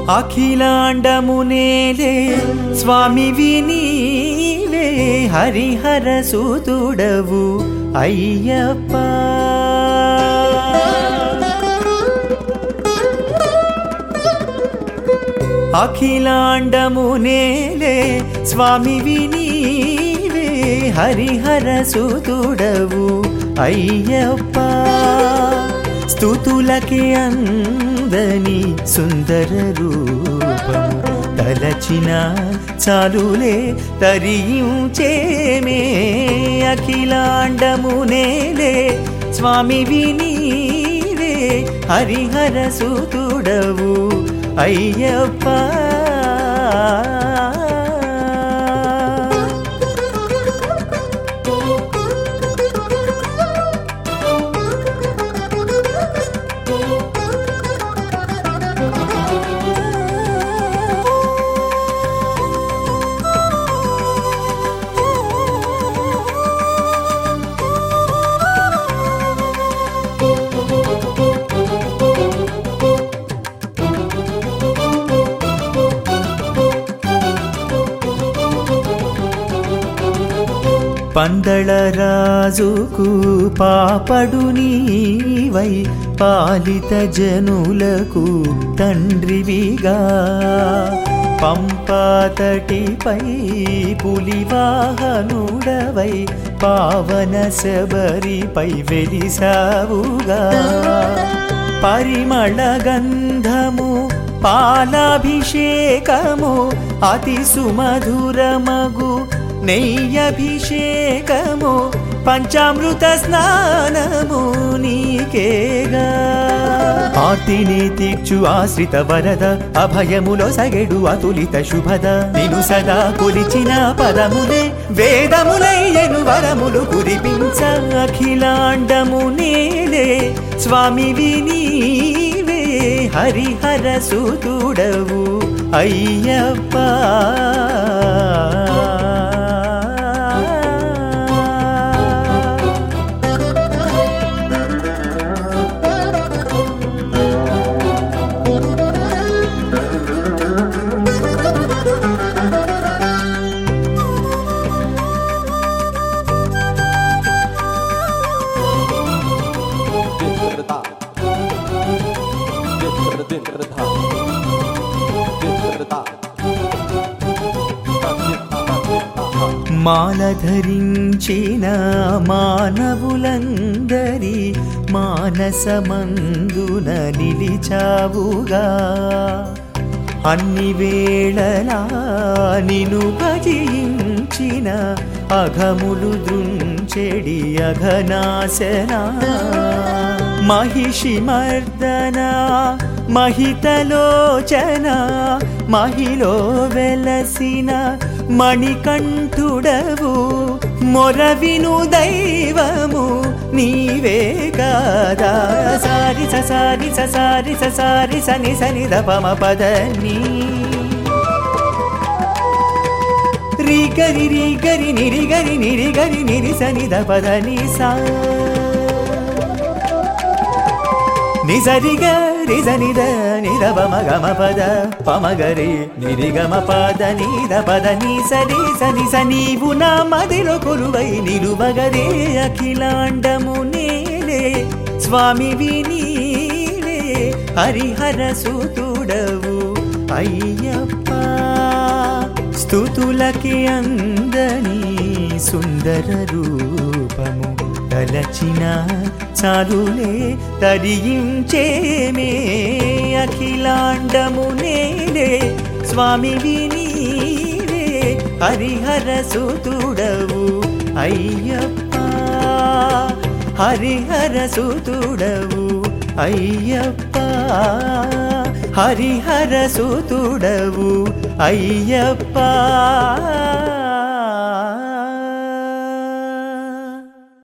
అఖిలాండమునేలే స్వామివి నీవే హరిహర సూతుడవు అయ్యప్ప అఖిలాండమునేలే స్వామివి నీవే హరిహర సూతుడవు అయ్యప్ప స్తుతులకి అందని సుందర రూపము తలచిన చాలులే తరించేమే అఖిలాండమునేలే స్వామివి నీవే హరిహర సూతుడవు అయ్యప్ప పందళ రాజుకు పాపడు నీవై పాలిత జనులకు తండ్రివిగా పంపాతటిపై పులివాహనుడవై పావన శబరిపై వెలిసావుగా పరిమళ గంధము పాలాభిషేకము అతి సుమధురమగు నెయ్యభిషేకము పంచామృత స్నానము నీకేగా ఆర్తిని తీర్చు ఆశ్రిత వరద అభయములో సగెడు అతులిత శుభద నిను సదా కొలిచిన పదములే వేదములయ్యను వరములు కురిపించ అఖిలాండము నేలే స్వామి నీవే Harihara సూతుడవు Ayyappa Dintrada. Dintrada, dintrada. Dintrada. మాల ధరించిన మానవులందరి మానసమందున నిలిచావుగా అన్ని వేళలా నిను భజించిన అఘములు దృంచెడి అఘనాశనా మహిషి మర్దన మహితలోచన మహిలో వెలసిన మణికంఠుడవు మొరవిను దైవము నీవే కాదా సారి ససారి ససారి ససారి సని సని దపమ పదని రి గరి రి గరి నిరి గరి నిరి గరి నిరి సని దపదని సా నిజరిగ రిజనిద నిరవ మగమ పద పమగరి నిరిగమ పద నీద పద నీ సరి సని సనీవు నా మదిలో కొలువై నిలువగరే అఖిలాండము నేలే స్వామి నీవే హరిహర సూతుడవు అయ్యప్ప స్తుతులకి అందని సుందర రూపము తలచిన చాలులే తరించేమే అఖిలాండము నేలే స్వామి నీవే హరిహర సూతుడవు అయ్యప్ప హరిహర సూతుడవు అయ్యప్ప హరిహర సూతుడవు అయ్యప్ప